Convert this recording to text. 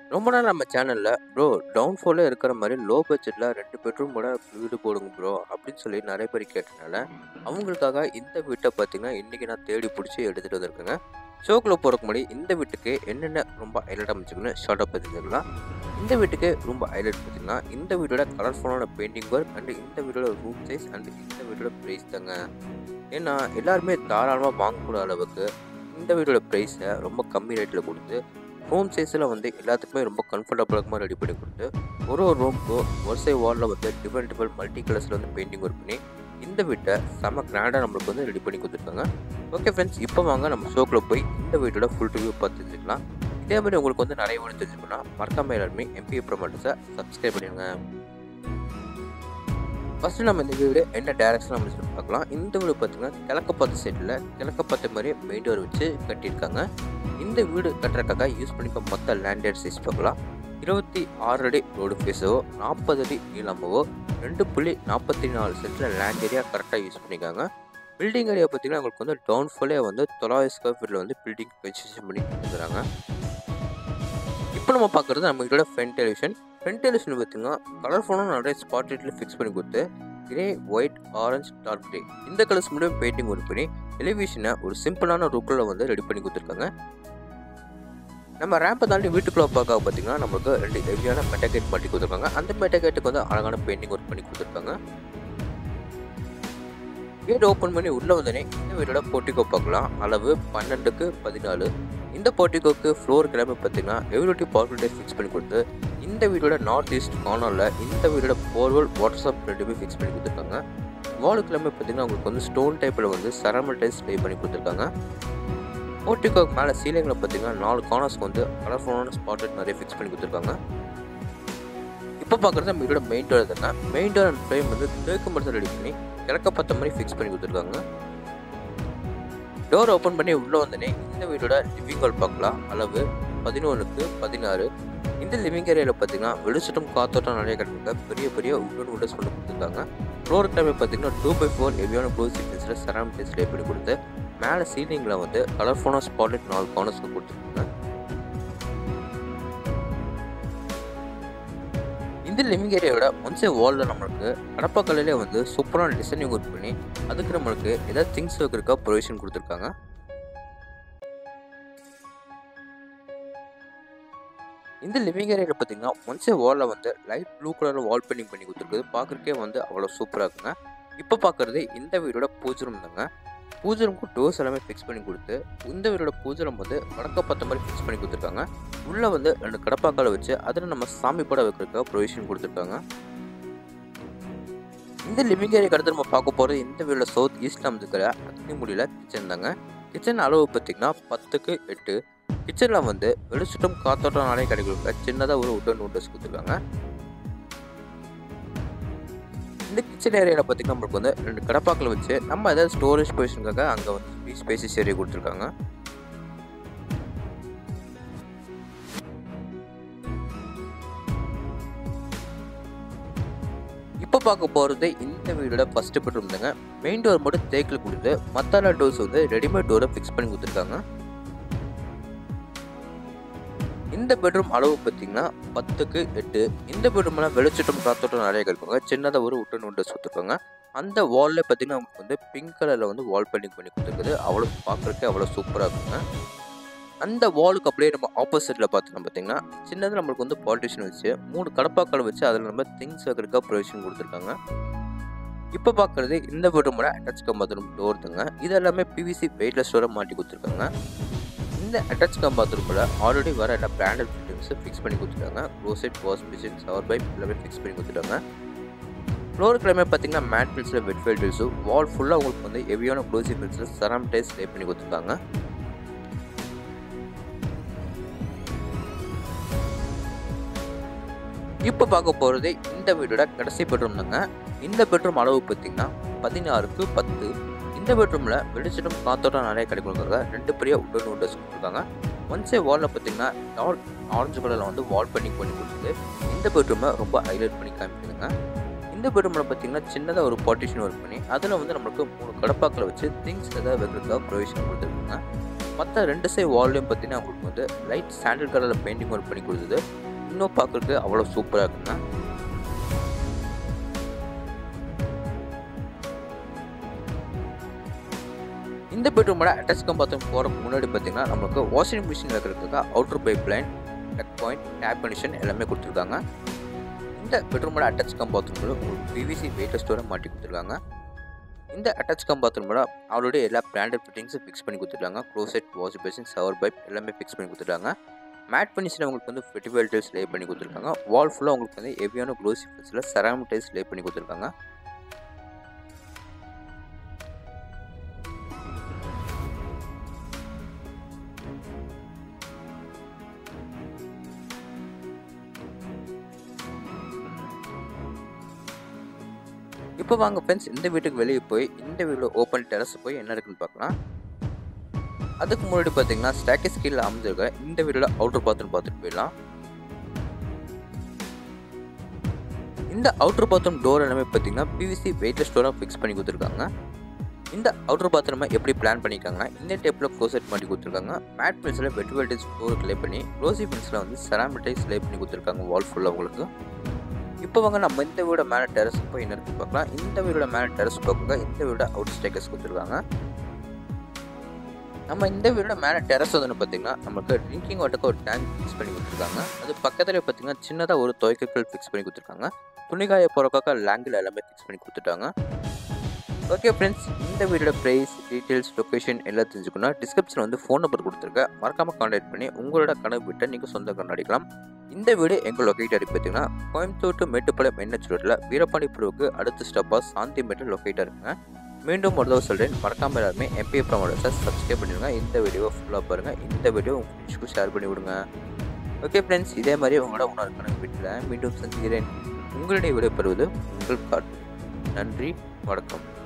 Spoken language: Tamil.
ரொம்ப நாள் நம்ம சேனலில் ப்ரோ டவுன்ஃபாலே இருக்கிற மாதிரி லோ பட்ஜெட்டில் ரெண்டு பெட்ரூமோட வீடு போடுங்க ப்ரோ அப்படின்னு சொல்லி நிறைய பேர் கேட்டனால அவங்களுக்காக இந்த வீட்டை பார்த்தீங்கன்னா இன்றைக்கி நான் தேடி பிடிச்சி எடுத்துகிட்டு வந்திருக்கேங்க ஷோக்கில் போகிறக்கு முன்னாடி இந்த வீட்டுக்கு என்னென்ன ரொம்ப ஹைலைட் அமைச்சுக்கணும் ஷார்ட்டாக பார்த்துக்கலாம் இந்த வீட்டுக்கு ரொம்ப ஹைலைட் பார்த்தீங்கன்னா இந்த வீட்டோட கலர்ஃபுல்லான பெயிண்டிங் ஒர்க் அண்ட் இந்த வீட்டோட ரூம் சைஸ் அண்ட் இந்த வீட்டோட ப்ரைஸ் தாங்க ஏன்னா எல்லாருமே தாராளமாக வாங்கக்கூடிய அளவுக்கு இந்த வீட்டோட ப்ரைஸை ரொம்ப கம்மி ரேட்டில் கொடுத்து ரூம் சைஸில் வந்து எல்லாத்துக்குமே ரொம்ப கம்ஃபர்டபுளாக ரெடி பண்ணி கொடுத்து ஒரு ஒரு ரூமுக்கும் ஒரு சைட் வாலில் வந்து டிஃப்ரெண்ட் டிஃப்ரெண்ட் மல்டி கலர்ஸில் வந்து பெயிண்டிங் ஒர்க் பண்ணி இந்த வீட்டை செம்ம கிராண்டாக நம்மளுக்கு வந்து ரெடி பண்ணி கொடுத்துருக்காங்க ஓகே ஃப்ரெண்ட்ஸ் இப்போ வாங்க நம்ம ஷோக்கில் போய் இந்த வீட்டோட ஃபுல் ரிவ்யூ பார்த்து தெரிஞ்சுக்கலாம் இதே மாதிரி உங்களுக்கு வந்து நிறைய வீடு தெரிஞ்சுக்கணும்னா மறக்காம எல்லாருமே எம்பி ப்ரொமோட்டர்ஸை சப்ஸ்கிரைப் பண்ணிடுங்க ஃபஸ்ட்டு நம்ம இந்த வீடு என்ன டேரக்ஷன் நம்ம சொல்லி பார்க்கலாம் இந்த வீடு பார்த்தீங்கன்னா கிழக்கு பார்த்த சைடில் கிழக்கு பார்த்த மாதிரி மெயின் டோர் வச்சு கட்டியிருக்காங்க இந்த வீடு கட்டுறதுக்காக யூஸ் பண்ணிக்க மொத்த லேண்டட் சைஸ் பார்க்கலாம் இருபத்தி ஆறு அடி ரோடு ஃபேஸோ நாற்பது அடி நீளமாவோ ரெண்டு புள்ளி நாற்பத்தி நாலு சென்டில் லேண்ட் ஏரியா கரெக்டாக யூஸ் பண்ணியிருக்காங்க பில்டிங் ஏரியா பார்த்தீங்கன்னா உங்களுக்கு வந்து டவுன் ஃபுல்லே வந்து தொள்ளாயிரம் ஸ்கொயர் ஃபீட்டில் வந்து பில்டிங் கன்ஸ்ட்ரக்ஷன் பண்ணி கொடுக்குறாங்க இப்போ நம்ம பார்க்குறது நம்ம இதோட ஃப்ரண்ட் டெலிவிஷன் ஃப்ரண்ட் டெலிவிஷன் பார்த்தீங்கன்னா கலர்ஃபுல்லான நிறைய ஸ்பாட் லைட்டில் ஃபிக்ஸ் பண்ணி கொடுத்து grey white orange dark grey இந்த கலர்ஸ் மட்டும் பெயிண்டிங் ஒர்க் பண்ணி டெலிவிஷனை ஒரு சிம்பிளான ருக்கில் வந்து ரெடி பண்ணி கொடுத்துருக்காங்க நம்ம ரேம்பை தாண்டி வீட்டுக்குள்ளே பார்க்க பார்த்தீங்கன்னா நமக்கு ரெண்டு ஹெவியான மெட்டகேட் மாட்டி கொடுத்துருக்காங்க அந்த மெட்டகேட்டுக்கு வந்து அழகான பெயிண்டிங் ஒர்க் பண்ணி கொடுத்துருக்காங்க கேட் ஓப்பன் பண்ணி உள்ளே வந்தோடனே இந்த வீட்டோட போர்ட்டிகோ பார்க்கலாம் அளவு பன்னெண்டுக்கு பதினாலு இந்த போர்ட்டிகோக்கு ஃப்ளோர் கிளம்பி பார்த்தீங்கன்னா எவ்ரிட்டி பவர் ஃபிக்ஸ் பண்ணி கொடுத்து இந்த வீட்டோட நார்த் ஈஸ்ட் கார்னரில் இந்த வீட்டோட போர்வல் வாட்ஸ்அப் ரெண்டுமே ஃபிக்ஸ் பண்ணி கொடுத்துருக்காங்க வாலு கிளம்பி பார்த்தீங்கன்னா உங்களுக்கு வந்து ஸ்டோன் டைப்பில் வந்து சரமல் டைல்ஸ் ப்ளே பண்ணி கொடுத்துருக்காங்க போர்ட்டிகோக்கு மேலே சீலிங்கில் பார்த்தீங்கன்னா நாலு கார்னர்ஸ்க்கு வந்து கலர்ஃபுல்லான ஸ்பாட் நிறைய ஃபிக்ஸ் பண்ணி கொடுத்துருக்காங்க இப்போ பார்க்குறது நம்ம இதோட மெயின் டோர் தாங்க மெயின் டோர் அண்ட் ஃப்ரேம் வந்து தேக்கு மரத்தை ரெடி பண்ணி கிழக்க பத்த மாதிரி ஃபிக்ஸ் பண்ணி கொடுத்துருக்காங்க டோர் ஓப்பன் பண்ணி உள்ளே வந்தோடனே இந்த வீட்டோட லிவிங் ஹால் பார்க்கலாம் அளவு பதினொன்றுக்கு பதினாறு இந்த லிவிங் ஏரியாவில் பார்த்தீங்கன்னா வெளிச்சட்டம் காத்தோட்டம் நிறைய கிடைக்கிற பெரிய பெரிய உடன் உடஸ் பண்ணி கொடுத்துருக்காங்க ஃப்ளோர் டைமே பார்த்தீங்கன்னா டூ பை ஃபோர் ஹெவியான க்ளோஸ் சீக்வன்ஸில் சரம் டிஸ்பிளே பண்ணி கொடுத்து மேலே சீலிங்கில் வந்து கலர்ஃபுல்லான ஸ்பாட்லைட் நாலு கார்னர்ஸ்க்கு கொடுத்துருக்காங்க இந்த லிவிங் ஏரியாவோட ஒன்சே வாலில் நம்மளுக்கு கடப்பாக்கல்லே வந்து சூப்பரான டிசைனிங் ஒர்க் பண்ணி அதுக்கு நம்மளுக்கு ஏதாவது திங்ஸ் வைக்கிறக்கா ப்ரொவிஷன் கொடுத்துருக்காங்க இந்த லிவிங் ஏரியாவில் பார்த்தீங்கன்னா ஒன்சே வாலில் வந்து லைட் ப்ளூ கலரில் வால் பெயிண்டிங் பண்ணி கொடுத்துருக்குது பார்க்குறக்கே வந்து அவ்வளோ சூப்பராக இருக்குங்க இப்போ பார்க்குறது இந்த வீடோட பூஜை ரூம் தாங்க பூஜை ரூமுக்கு டோர்ஸ் எல்லாமே ஃபிக்ஸ் பண்ணி கொடுத்து இந்த வீடோட பூஜை ரூம் வந்து வடக்க பார்த்த மாதிரி ஃபிக்ஸ் பண்ணி கொடுத்துருக்காங்க உள்ளே வந்து ரெண்டு கடப்பாக்கால வச்சு அதில் நம்ம சாமி படம் வைக்கிறதுக்காக ப்ரொவிஷன் கொடுத்துருக்காங்க இந்த லிவிங் ஏரியா அடுத்து நம்ம பார்க்க போகிறது இந்த வீடில் சவுத் ஈஸ்டில் அமைச்சிருக்கிற அக்னி முடியல கிச்சன் தாங்க கிச்சன் அளவு பார்த்திங்கன்னா பத்துக்கு எட்டு கிச்சனில் வந்து வெளிச்சட்டம் காத்தோட்டம் நாளே கிடைக்கிறதுல சின்னதாக ஒரு உட்டன் நூட்டஸ் கொடுத்துருக்காங்க இந்த கிச்சன் ஏரியாவில் பார்த்திங்கன்னா நம்மளுக்கு வந்து ரெண்டு கடப்பாக்கில் வச்சு நம்ம ஏதாவது ஸ்டோரேஜ் பொசிஷனுக்காக அங்கே வந்து ஸ்பேசிஸ் ஏரியா கொடுத்துருக்காங்க இப்போ பார்க்க போகிறது இந்த வீடோட ஃபஸ்ட்டு பெட்ரூம் தாங்க மெயின் டோர் மட்டும் தேக்கில் கொடுத்து மத்தாலா டோர்ஸ் வந்து ரெடிமேட் டோரை ஃபிக்ஸ் பண்ணி கொடுத்துருக்காங்க இந்த பெட்ரூம் அளவு பார்த்தீங்கன்னா பத்துக்கு எட்டு இந்த பெட்ரூம்லாம் வெளிச்சட்டம் காத்தோட்டம் நிறைய கிடைக்குங்க சின்னதாக ஒரு உட்டன் உண்டஸ் கொடுத்துருக்காங்க அந்த வாலில் பார்த்தீங்கன்னா நமக்கு வந்து பிங்க் கலரில் வந்து வால் பெயிண்டிங் பண்ணி கொடுத்துருக்குது அவ்வளோ பார்க்குறதுக்கே அவ்வளோ சூப்பராக இருக்குங்க அந்த வாலுக்கு அப்படியே நம்ம ஆப்போசிட்டில் பார்த்தோம்னா பார்த்தீங்கன்னா சின்னதாக நம்மளுக்கு வந்து பாலிட்டிஷன் வச்சு மூணு கடப்பாக்கள் வச்சு அதில் நம்ம திங்ஸ் வைக்கிறதுக்காக ப்ரொவிஷன் கொடுத்துருக்காங்க இப்போ பார்க்குறது இந்த பெட்ரூமோட அட்டாச் கம் பாத்ரூம் டோர் தாங்க இது எல்லாமே பிவிசி வெயிட்லெஸ் டோரை மாட்டி கொடுத்துருக்காங்க இந்த அட்டாச் கம் பாத்ரூமில் ஆல்ரெடி வர எல்லா பிராண்டட் ஃபிட்டிங்ஸு ஃபிக்ஸ் பண்ணி கொடுத்துருக்காங்க closet wash machine shower pipe எல்லாமே ஃபிக்ஸ் பண்ணி கொடுத்துருக்காங்க ஃப்ளோர் கிழமை பார்த்தீங்கன்னா மேட் பில்ஸில் வெட் ஃபைல் டில்ஸும் வால் ஃபுல்லாக உங்களுக்கு வந்து ஹெவியான க்ளோசி பில்ஸில் சரம் டைஸ் லே பண்ணி கொடுத்துருக்காங்க இப்போ பார்க்க போகிறது இந்த வீடோட கடைசி பெட்ரூம் தாங்க இந்த பெட்ரூம் அளவு பார்த்தீங்கன்னா பதினாறுக்கு பத்து இந்த பெட்ரூமில் வெளிச்சட்டம் காத்தோட்டம் நிறைய கிடைக்கிறதுக்காக ரெண்டு பெரிய உடன் உண்டர்ஸ் கொடுத்துருக்காங்க ஒன்ஸே வாலில் பார்த்தீங்கன்னா டார்க் ஆரஞ்சு கலரில் வந்து வால் பெயிண்டிங் பண்ணி கொடுத்துட்டு இந்த பெட்ரூமை ரொம்ப ஹைலைட் பண்ணி காமிக்குதுங்க இந்த பெட்ரூமில் பார்த்தீங்கன்னா சின்னதாக ஒரு பார்ட்டிஷன் ஒர்க் பண்ணி அதில் வந்து நம்மளுக்கு மூணு கடப்பாக்களை வச்சு திங்ஸ் ஏதாவது வைக்கிறதுக்காக ப்ரொவிஷன் கொடுத்துருக்காங்க மற்ற ரெண்டு சைடு வால்லையும் பார்த்தீங்கன்னா உங்களுக்கு வந்து லைட் சாண்டில் கலரில் பெயிண்டிங் ஒர்க் பண்ணி கொடுத்தது இன்னும் பார்க்குறதுக்கு அவ்வளோ சூப்பராக இருக்குங்க இந்த பெட்ரூமோட அட்டாச் கம்பார்ட்மெண்ட் போகிறதுக்கு முன்னாடி பார்த்தீங்கன்னா நம்மளுக்கு வாஷிங் மிஷின் வைக்கிறதுக்காக outer pipe line duct point tap condition எல்லாமே கொடுத்துருக்காங்க இந்த பெட்ரூமோட அட்டாச் கம்பார்ட்மெண்ட் உங்களுக்கு பிவிசி வெயிட் ஸ்டோரை மாட்டி கொடுத்துருக்காங்க இந்த அட்டாச் கம்பார்ட்மெண்ட்டோட ஆல்ரெடி எல்லா பிராண்டட் ஃபிட்டிங்ஸும் ஃபிக்ஸ் பண்ணி கொடுத்துருக்காங்க closet wash basin shower pipe எல்லாமே ஃபிக்ஸ் பண்ணி கொடுத்துருக்காங்க மேட் ஃபினிஷில் உங்களுக்கு வந்து ஃபெட்டிவல் டைல்ஸ் லே பண்ணி கொடுத்துருக்காங்க வால் ஃபுல்லாக உங்களுக்கு வந்து ஹெவியான க்ளோசி ஃபில்ஸில் செராமிக் டைல்ஸ் லே பண்ணி கொடுத்துருக்காங்க இப்போ வாங்க ஃப்ரெண்ட்ஸ் இந்த வீட்டுக்கு வெளியே போய் இந்த வீடில் ஓப்பன் டெரஸ் போய் என்ன இருக்குன்னு பார்க்கலாம் அதுக்கு முன்னாடி பார்த்தீங்கன்னா ஸ்டாக்கேஸ் கீழே அமைஞ்சிருக்க இந்த வீடியோட அவுட்டர் பாத்ரூம் பார்த்துட்டு போயிடலாம் இந்த அவுட்டர் பாத்ரூம் டோர் எல்லாமே பார்த்தீங்கன்னா பிவிசி வெயிட்லெஸ் டோராக ஃபிக்ஸ் பண்ணி கொடுத்துருக்காங்க இந்த அவுட்டர் பாத்ரூமை எப்படி பிளான் பண்ணியிருக்காங்கன்னா இந்த டேப்பில் க்ளோசெட் மாட்டி கொடுத்துருக்காங்க மேட் பில்ஸில் வெட்டுவல்டேஜ் டோருக்கு லே பண்ணி க்ளோசி பில்ஸில் வந்து செராமிட்டைஸ் லே பண்ணி கொடுத்துருக்காங்க வால் ஃபுல்லாக உங்களுக்கு இப்போ வாங்க நம்ம இந்த வீட மேலே டெரஸ் போய் என்ன இருக்குன்னு பார்க்கலாம் இந்த வீடோட மேலே டெரஸ் பார்க்குங்க இந்த வீட அவுட் ஸ்டேக்கஸ் கொடுத்துருக்காங்க நம்ம இந்த வீடோட மேலே டெரஸ் வந்து பார்த்தீங்கன்னா நமக்கு ட்ரிங்கிங் வாட்டருக்கு ஒரு டேங்க் ஃபிக்ஸ் பண்ணி கொடுத்துருக்காங்க அது பக்கத்துலேயே பார்த்தீங்கன்னா சின்னதாக ஒரு துவைக்கல் ஃபிக்ஸ் பண்ணி கொடுத்துருக்காங்க துணிகாய போகிறக்காக லேங்கில் எல்லாமே ஃபிக்ஸ் பண்ணி கொடுத்துட்டாங்க ஓகே ஃப்ரெண்ட்ஸ் இந்த வீடோட ப்ரைஸ் டீட்டெயில்ஸ் லொக்கேஷன் எல்லாம் தெரிஞ்சுக்கணும் டிஸ்கிரிப்ஷன் வந்து ஃபோன் நம்பர் கொடுத்துருக்கேன் மறக்காமல் கான்டாக்ட் பண்ணி உங்களோட கனவு வீட்டை நீங்கள் சொந்த கொண்டாடிக்கலாம் இந்த வீடு எங்கள் லொக்கேட் ஆகி பார்த்தீங்கன்னா கோயம்புத்தூர் டு மேட்டுப்பாளையம் என்ஹெச் ரோட்டில் வீரபாண்டி புருவுக்கு அடுத்த ஸ்டெப்பாக சாந்தி மேட்டில் லொக்கேட்டாக இருக்குங்க மீண்டும் ஒரு தடவை சொல்கிறேன் மறக்காமல் எல்லாருமே எம்பி ப்ரமோடர்ஸை சப்ஸ்கிரைப் பண்ணிடுங்க இந்த வீடியோவை ஃபுல்லாக பாருங்கள் இந்த வீடியோ உங்கள் ஃப்ரெண்ட்ஸ்க்கு ஷேர் பண்ணி விடுங்க ஓகே ஃப்ரெண்ட்ஸ் இதே மாதிரி உங்களோட உணர்வு கணக்கு வீட்டில் மீண்டும் சந்திக்கிறேன் உங்களுடைய விடைபெறுவது உங்கள் கார்டு நன்றி வணக்கம்